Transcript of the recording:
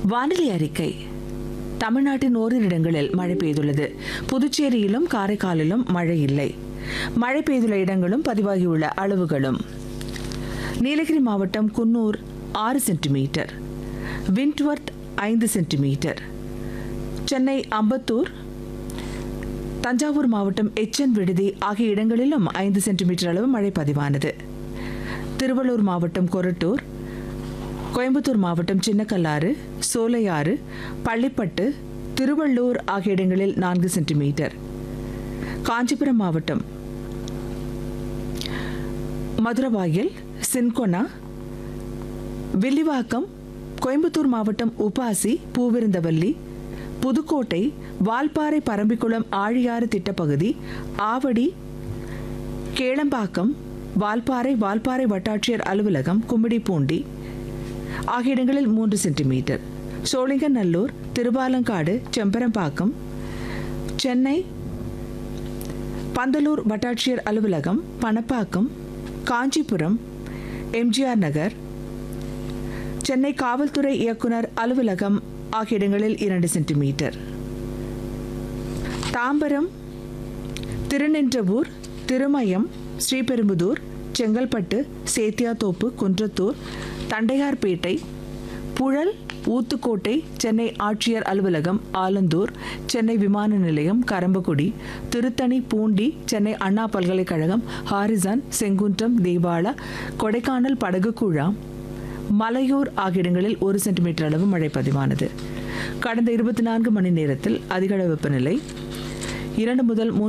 வானிலை அறிக்கை தமிழ்நாட்டின் ஓரிரு இடங்களில் மழை பெய்துள்ளது புதுச்சேரியிலும் காரைக்காலிலும் மழை இல்லை மழை பெய்துள்ள இடங்களும் பதிவாகியுள்ள அளவுகளும் நீலகிரி மாவட்டம் குன்னூர் ஆறு சென்டிமீட்டர் விண்ட்வர்த் ஐந்து சென்டிமீட்டர் சென்னை அம்பத்தூர் தஞ்சாவூர் மாவட்டம் எச்சன் விடுதி ஆகிய இடங்களிலும் ஐந்து சென்டிமீட்டர் அளவு மழை பதிவானது திருவள்ளூர் மாவட்டம் கொரட்டூர் கோயம்புத்தூர் மாவட்டம் சின்னக்கல்லாறு சோலையாறு பள்ளிப்பட்டு திருவள்ளூர் ஆகிய இடங்களில் நான்கு சென்டிமீட்டர் காஞ்சிபுரம் மாவட்டம் மதுரவாயல் சின்கொனா வில்லிவாக்கம் கோயம்புத்தூர் மாவட்டம் உபாசி பூவிருந்தவல்லி புதுக்கோட்டை வால்பாறை பரம்பிக்குளம் ஆழியாறு திட்டப்பகுதி ஆவடி கேளம்பாக்கம் வால்பாறை வால்பாறை வட்டாட்சியர் அலுவலகம் கும்மிடிப்பூண்டி ஆகிய இடங்களில் மூன்று சென்டிமீட்டர் சோழிங்கநல்லூர் திருவாலங்காடு செம்பரம்பாக்கம் சென்னை பந்தலூர் வட்டாட்சியர் அலுவலகம் பணப்பாக்கம் காஞ்சிபுரம் எம்ஜிஆர் நகர் சென்னை காவல்துறை இயக்குனர் அலுவலகம் ஆகிய இடங்களில் இரண்டு சென்டிமீட்டர் தாம்பரம் திருநின்றவூர் திருமயம் ஸ்ரீபெரும்புதூர் செங்கல்பட்டு சேத்தியாத்தோப்பு குன்றத்தூர் தண்டையார்பேட்டை புழல் ஊத்துக்கோட்டை சென்னை ஆட்சியர் அலுவலகம் ஆலந்தூர் சென்னை விமான நிலையம் கரம்பக்குடி திருத்தணி பூண்டி சென்னை அண்ணா பல்கலைக்கழகம் ஹாரிசன் செங்குன்றம் தேவாலா கொடைக்கானல் படகுக்குழா மலையூர் ஆகிய இடங்களில் ஒரு சென்டிமீட்டர் அளவு மழை பதிவானது கடந்த இருபத்தி நான்கு மணி நேரத்தில் அதிகளவு வெப்பநிலை இரண்டு முதல் மூன்று